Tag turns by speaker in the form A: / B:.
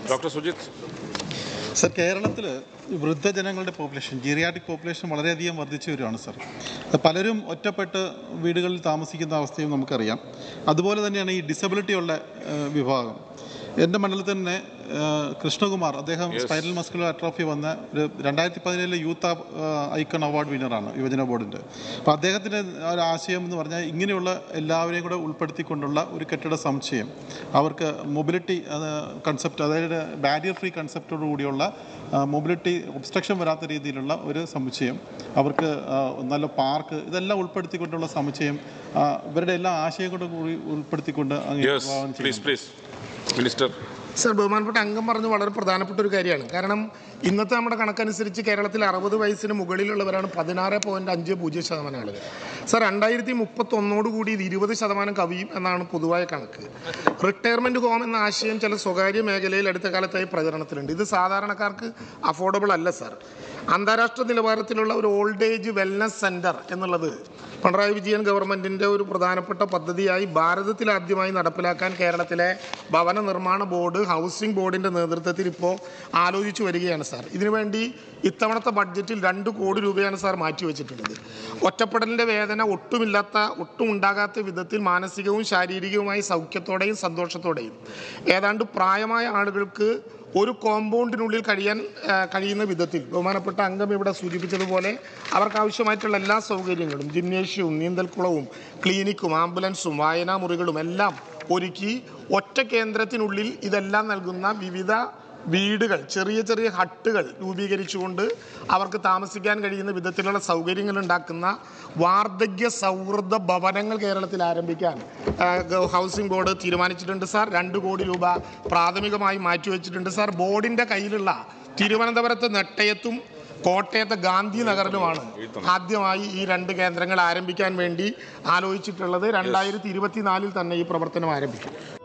A: doctor Sujith
B: sir കേരളത്തിൽ വൃദ്ധജനങ്ങളുടെ population ജീറിയാട്ടിക് population വളരെയധികം വർദ്ധിച്ചു വരികയാണ് സർ അത് പലരും ഒറ്റപ്പെട്ട് വീടുകളിൽ താമസിക്കുന്ന അവസ്ഥയും നമുക്കറിയാം അതുപോലെ തന്നെയാണ് ഈ ഡിസബിലിറ്റി ഉള്ള ഏഹ്, വിഭാഗം എൻ്റെ മണ്ഡലത്തിൽ തന്നെ ഏഹ്, കൃഷ്ണകുമാർ അദ്ദേഹം സ്പൈനൽ മസ്കുലർ അട്രോഫി വന്ന ഒരു രണ്ടായിരത്തി പതിനേഴിലെ യൂത്ത് ഐക്കൺ അവാർഡ് വിന്നറാണ് യുവജന ബോർഡിൻ്റെ അപ്പോൾ അദ്ദേഹത്തിൻ്റെ ഒരു ആശയം എന്ന് പറഞ്ഞാൽ ഇങ്ങനെയുള്ള എല്ലാവരെയും കൂടെ ഉൾപ്പെടുത്തിക്കൊണ്ടുള്ള ഒരു കെട്ടിട സമുച്ചയം അവർക്ക് മൊബിലിറ്റി കൺസെപ്റ്റ് അതായത് ബാരിയർ ഫ്രീ കൺസെപ്റ്റോടു കൂടിയുള്ള മൊബിലിറ്റി ഒബ്സ്ട്രക്ഷൻ വരാത്ത രീതിയിലുള്ള ഒരു സമുച്ചയം അവർക്ക് ആ, നല്ല പാർക്ക് ഇതെല്ലാം ഉൾപ്പെടുത്തിക്കൊണ്ടുള്ള സമുച്ചയം ആ, ഇവരുടെ എല്ലാ ആശയം കൊണ്ട് കൂടി ഉൾപ്പെടുത്തിക്കൊണ്ട് അങ്ങ്
A: യെസ്
B: വിഭാവനം
A: പ്ലീസ്
B: ചെയ്യുന്നു
A: പ്ലീസ് മിനിസ്റ്റർ
C: സർ ബഹുമാനപ്പെട്ട അംഗം പറഞ്ഞു വളരെ പ്രധാനപ്പെട്ട ഒരു കാര്യമാണ് കാരണം ഇന്നത്തെ നമ്മുടെ കണക്കനുസരിച്ച് കേരളത്തിൽ അറുപത് വയസ്സിന് മുകളിലുള്ളവരാണ് പതിനാറ് പോയിന്റ് അഞ്ച് പൂജ്യം ശതമാനം ആളുകൾ സർ രണ്ടായിരത്തി മുപ്പത്തൊന്നോട് കൂടി ഇത് ഇരുപത് ശതമാനം കവിയും എന്നാണ് പൊതുവായ കണക്ക് റിട്ടയർമെന്റ് ഹോം എന്ന ആശയം ചില സ്വകാര്യ മേഖലയിൽ അടുത്ത കാലത്തായി പ്രചരണത്തിലുണ്ട് ഇത് സാധാരണക്കാർക്ക് അഫോർഡബിൾ അല്ല സർ അന്താരാഷ്ട്ര നിലവാരത്തിലുള്ള ഒരു ഓൾഡ് ഏജ് വെൽനസ് സെന്റർ എന്നുള്ളത് പിണറായി വിജയൻ ഗവൺമെന്റിന്റെ ഒരു പ്രധാനപ്പെട്ട പദ്ധതിയായി ഭാരതത്തിൽ ആദ്യമായി നടപ്പിലാക്കാൻ കേരളത്തിലെ ഭവന നിർമ്മാണ ബോർഡ് ഹൗസിംഗ് ബോർഡിന്റെ നേതൃത്വത്തിൽ ഇപ്പോൾ ആലോചിച്ചു വരികയാണ് സാർ ഇതിനുവേണ്ടി ഇത്തവണത്തെ ബഡ്ജറ്റിൽ രണ്ട് കോടി രൂപയാണ് സാർ മാറ്റിവെച്ചിട്ടുള്ളത് ഒറ്റപ്പെടലിന്റെ വേദന ഒട്ടുമില്ലാത്ത ഒട്ടും ഉണ്ടാകാത്ത വിധത്തിൽ മാനസികവും ശാരീരികവുമായി സൗഖ്യത്തോടെയും സന്തോഷത്തോടെയും ഏതാണ്ട് പ്രായമായ ആളുകൾക്ക് ഒരു കോമ്പൗണ്ടിനുള്ളിൽ കഴിയാൻ ആ, കഴിയുന്ന വിധത്തിൽ ബഹുമാനപ്പെട്ട അംഗം ഇവിടെ സൂചിപ്പിച്ചതുപോലെ അവർക്ക് ആവശ്യമായിട്ടുള്ള എല്ലാ സൗകര്യങ്ങളും ജിംനേഷ്യവും നീന്തൽക്കുളവും ക്ലിനിക്കും ആംബുലൻസും വായനാ മുറികളും എല്ലാം ഒരുക്കി ഒറ്റ കേന്ദ്രത്തിനുള്ളിൽ ഇതെല്ലാം നൽകുന്ന വിവിധ വീടുകൾ ചെറിയ ചെറിയ ഹട്ടുകൾ രൂപീകരിച്ചുകൊണ്ട് അവർക്ക് താമസിക്കാൻ കഴിയുന്ന വിധത്തിലുള്ള സൗകര്യങ്ങൾ ഉണ്ടാക്കുന്ന വാർദ്ധക്യ സൗഹൃദ ഭവനങ്ങൾ കേരളത്തിൽ ആരംഭിക്കാൻ ആ, ഗ- ഹൗസിംഗ് ബോർഡ് തീരുമാനിച്ചിട്ടുണ്ട് സാർ രണ്ട് കോടി രൂപ പ്രാഥമികമായി മാറ്റിവെച്ചിട്ടുണ്ട് സാർ ബോർഡിൻ്റെ കയ്യിലുള്ള തിരുവനന്തപുരത്ത് നെട്ടയത്തും കോട്ടയത്തെ ഗാന്ധിനഗറിലുമാണ് ആദ്യമായി ഈ രണ്ട് കേന്ദ്രങ്ങൾ ആരംഭിക്കാൻ വേണ്ടി ആലോചിച്ചിട്ടുള്ളത് രണ്ടായിരത്തി ഇരുപത്തിനാലിൽ തന്നെ ഈ പ്രവർത്തനം ആരംഭിക്കും